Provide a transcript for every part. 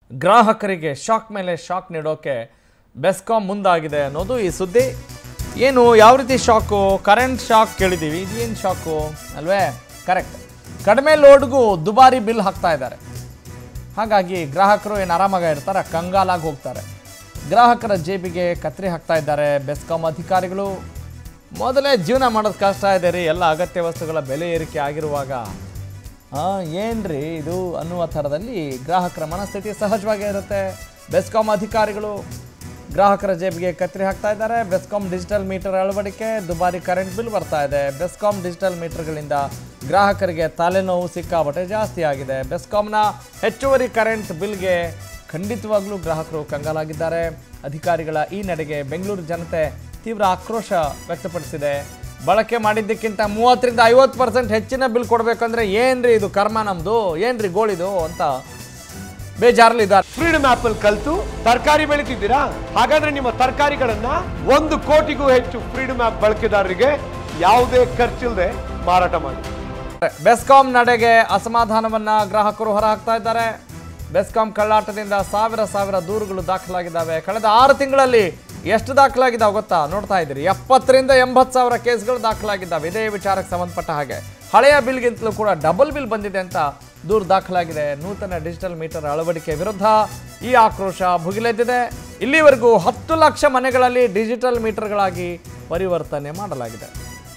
ಗ್ರಾಹಕರಿಗೆ ಶಾಕ್ ಮೇಲೆ ಶಾಕ್ ನೀಡೋಕೆ ಬೆಸ್ಕಾಂ ಮುಂದಾಗಿದೆ ಅನ್ನೋದು ಈ ಸುದ್ದಿ ಏನು ಯಾವ ರೀತಿ ಶಾಕು ಕರೆಂಟ್ ಶಾಕ್ ಕೇಳಿದ್ದೀವಿ ಇದೇನು ಶಾಕು ಅಲ್ವೇ ಕರೆಕ್ಟ್ ಕಡಿಮೆ ಲೋಡ್ಗೂ ದುಬಾರಿ ಬಿಲ್ ಹಾಕ್ತಾ ಇದ್ದಾರೆ ಹಾಗಾಗಿ ಗ್ರಾಹಕರು ಏನು ಆರಾಮಾಗಿ ಇರ್ತಾರೆ ಕಂಗಾಲಾಗಿ ಹೋಗ್ತಾರೆ ಗ್ರಾಹಕರ ಜೇಬಿಗೆ ಕತ್ರಿ ಹಾಕ್ತಾ ಇದ್ದಾರೆ ಬೆಸ್ಕಾಂ ಅಧಿಕಾರಿಗಳು ಮೊದಲೇ ಜೀವನ ಮಾಡೋದು ಕಷ್ಟ ಇದೆ ರೀ ಎಲ್ಲ ಅಗತ್ಯ ವಸ್ತುಗಳ ಬೆಲೆ ಏರಿಕೆ ಆಗಿರುವಾಗ ಹಾಂ ಏನ್ರಿ ಇದು ಅನ್ನುವ ಥರದಲ್ಲಿ ಗ್ರಾಹಕರ ಮನಸ್ಥಿತಿ ಸಹಜವಾಗೇ ಇರುತ್ತೆ ಬೆಸ್ಕಾಂ ಅಧಿಕಾರಿಗಳು ಗ್ರಾಹಕರ ಜೇಬಿಗೆ ಕತ್ರಿ ಹಾಕ್ತಾ ಇದ್ದಾರೆ ಬೆಸ್ಕಾಂ ಡಿಜಿಟಲ್ ಮೀಟರ್ ಅಳವಡಿಕೆ ದುಬಾರಿ ಕರೆಂಟ್ ಬಿಲ್ ಬರ್ತಾ ಇದೆ ಬೆಸ್ಕಾಂ ಡಿಜಿಟಲ್ ಮೀಟರ್ಗಳಿಂದ ಗ್ರಾಹಕರಿಗೆ ತಲೆನೋವು ಸಿಕ್ಕಾಬಟ್ಟೆ ಜಾಸ್ತಿ ಆಗಿದೆ ಬೆಸ್ಕಾಂನ ಹೆಚ್ಚುವರಿ ಕರೆಂಟ್ ಬಿಲ್ಗೆ ಖಂಡಿತವಾಗ್ಲೂ ಗ್ರಾಹಕರು ಕಂಗಾಲಾಗಿದ್ದಾರೆ ಅಧಿಕಾರಿಗಳ ಈ ನಡೆಗೆ ಬೆಂಗಳೂರು ಜನತೆ ತೀವ್ರ ಆಕ್ರೋಶ ವ್ಯಕ್ತಪಡಿಸಿದೆ ಬಳಕೆ ಮಾಡಿದ್ದಕ್ಕಿಂತ ಮೂವತ್ತರಿಂದ ಐವತ್ತು ಪರ್ಸೆಂಟ್ ಹೆಚ್ಚಿನ ಬಿಲ್ ಕೊಡಬೇಕಂದ್ರೆ ಏನ್ರಿ ಇದು ಕರ್ಮ ನಮ್ಮದು ಏನ್ರಿ ಗೋಳಿದು ಅಂತ ಬೇಜಾರಲ್ಲಿದ್ದಾರೆ ಫ್ರೀಡಮ್ ಆಪ್ ಅಲ್ಲಿ ಕಲ್ತು ತರಕಾರಿ ಬೆಳಿತಿದ್ದೀರಾ ಹಾಗಾದ್ರೆ ನಿಮ್ಮ ತರಕಾರಿಗಳನ್ನ ಒಂದು ಕೋಟಿಗೂ ಹೆಚ್ಚು ಫ್ರೀಡಮ್ ಆಪ್ ಬಳಕೆದಾರರಿಗೆ ಯಾವುದೇ ಖರ್ಚಿಲ್ಲದೆ ಮಾರಾಟ ಮಾಡಿ ಬೆಸ್ಕಾಂ ನಡೆಗೆ ಅಸಮಾಧಾನವನ್ನ ಗ್ರಾಹಕರು ಹೊರಹಾಕ್ತಾ ಇದ್ದಾರೆ ಬೆಸ್ಕಾಂ ಕಳ್ಳಾಟದಿಂದ ಸಾವಿರ ಸಾವಿರ ದೂರುಗಳು ದಾಖಲಾಗಿದ್ದಾವೆ ಕಳೆದ ಆರು ತಿಂಗಳಲ್ಲಿ ಎಷ್ಟು ದಾಖಲಾಗಿದ್ದಾವೆ ಗೊತ್ತಾ ನೋಡ್ತಾ ಇದ್ದೀರಿ ಎಪ್ಪತ್ತರಿಂದ ಎಂಬತ್ತು ಸಾವಿರ ಕೇಸ್ಗಳು ದಾಖಲಾಗಿದ್ದಾವೆ ಇದೇ ವಿಚಾರಕ್ಕೆ ಸಂಬಂಧಪಟ್ಟ ಹಾಗೆ ಹಳೆಯ ಬಿಲ್ಗಿಂತಲೂ ಕೂಡ ಡಬಲ್ ಬಿಲ್ ಬಂದಿದೆ ಅಂತ ದೂರು ದಾಖಲಾಗಿದೆ ನೂತನ ಡಿಜಿಟಲ್ ಮೀಟರ್ ಅಳವಡಿಕೆ ವಿರುದ್ಧ ಈ ಆಕ್ರೋಶ ಭುಗಿಲೆದ್ದಿದೆ ಇಲ್ಲಿವರೆಗೂ ಹತ್ತು ಲಕ್ಷ ಮನೆಗಳಲ್ಲಿ ಡಿಜಿಟಲ್ ಮೀಟರ್ಗಳಾಗಿ ಪರಿವರ್ತನೆ ಮಾಡಲಾಗಿದೆ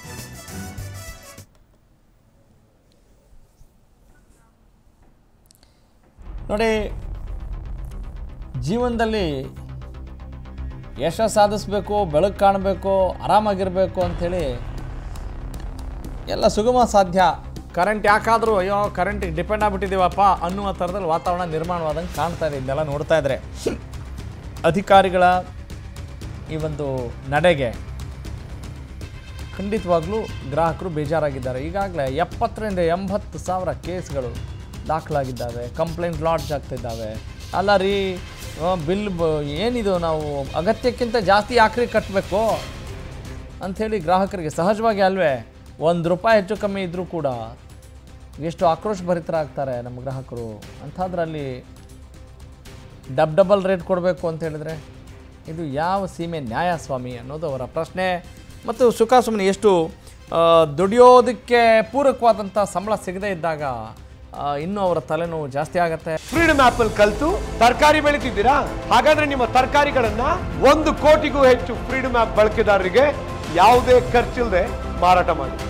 ನೋಡಿ ಜೀವನದಲ್ಲಿ ಯಶಸ್ಸು ಸಾಧಿಸ್ಬೇಕು ಬೆಳಕು ಕಾಣಬೇಕು ಆರಾಮಾಗಿರಬೇಕು ಅಂಥೇಳಿ ಎಲ್ಲ ಸುಗಮ ಸಾಧ್ಯ ಕರೆಂಟ್ ಯಾಕಾದರೂ ಅಯ್ಯೋ ಕರೆಂಟಿಗೆ ಡಿಪೆಂಡ್ ಆಗ್ಬಿಟ್ಟಿದ್ದೀವಪ್ಪ ಅನ್ನುವ ಥರದಲ್ಲಿ ವಾತಾವರಣ ನಿರ್ಮಾಣವಾದಂಗೆ ಕಾಣ್ತಾ ಇದೆ ಇದೆಲ್ಲ ನೋಡ್ತಾ ಇದ್ರೆ ಅಧಿಕಾರಿಗಳ ಈ ಒಂದು ನಡೆಗೆ ಖಂಡಿತವಾಗ್ಲೂ ಗ್ರಾಹಕರು ಬೇಜಾರಾಗಿದ್ದಾರೆ ಈಗಾಗಲೇ ಎಪ್ಪತ್ತರಿಂದ ಎಂಬತ್ತು ಸಾವಿರ ಕೇಸ್ಗಳು ದಾಖಲಾಗಿದ್ದಾವೆ ಕಂಪ್ಲೇಂಟ್ ಲಾಡ್ಜ್ ಆಗ್ತಿದ್ದಾವೆ ಅಲ್ಲ ರೀ ಬಿಲ್ ಏನಿದು ನಾವು ಅಗತ್ಯಕ್ಕಿಂತ ಜಾಸ್ತಿ ಯಾಕ್ರಿ ಕಟ್ಟಬೇಕು ಅಂಥೇಳಿ ಗ್ರಾಹಕರಿಗೆ ಸಹಜವಾಗಿ ಅಲ್ವೇ ಒಂದು ರೂಪಾಯಿ ಹೆಚ್ಚು ಕಮ್ಮಿ ಇದ್ದರೂ ಕೂಡ ಎಷ್ಟು ಆಕ್ರೋಶ ಭರಿತರಾಗ್ತಾರೆ ನಮ್ಮ ಗ್ರಾಹಕರು ಅಂಥದ್ರಲ್ಲಿ ಡಬ್ ಡಬಲ್ ರೇಟ್ ಕೊಡಬೇಕು ಅಂತ ಹೇಳಿದ್ರೆ ಇದು ಯಾವ ಸೀಮೆ ನ್ಯಾಯ ಸ್ವಾಮಿ ಅನ್ನೋದು ಅವರ ಪ್ರಶ್ನೆ ಮತ್ತು ಸುಖ ಸುಮ್ಮನೆ ಎಷ್ಟು ಆ, ದುಡಿಯೋದಕ್ಕೆ ಪೂರಕವಾದಂಥ ಸಂಬಳ ಸಿಗದೇ ಇದ್ದಾಗ ಆ, ಇನ್ನೂ ಅವರ ತಲೆನೋವು ಜಾಸ್ತಿ ಆಗುತ್ತೆ ಫ್ರೀಡಮ್ ಆಪ್ ಅಲ್ಲಿ ಕಲ್ತು ತರಕಾರಿ ಬೆಳಿತಿದ್ದೀರಾ ಹಾಗಾದ್ರೆ ನಿಮ್ಮ ತರಕಾರಿಗಳನ್ನ ಒಂದು ಕೋಟಿಗೂ ಹೆಚ್ಚು ಫ್ರೀಡಮ್ ಆಪ್ ಬಳಕೆದಾರರಿಗೆ ಯಾವುದೇ ಖರ್ಚಿಲ್ಲದೆ ಮಾರಾಟ ಮಾಡಿ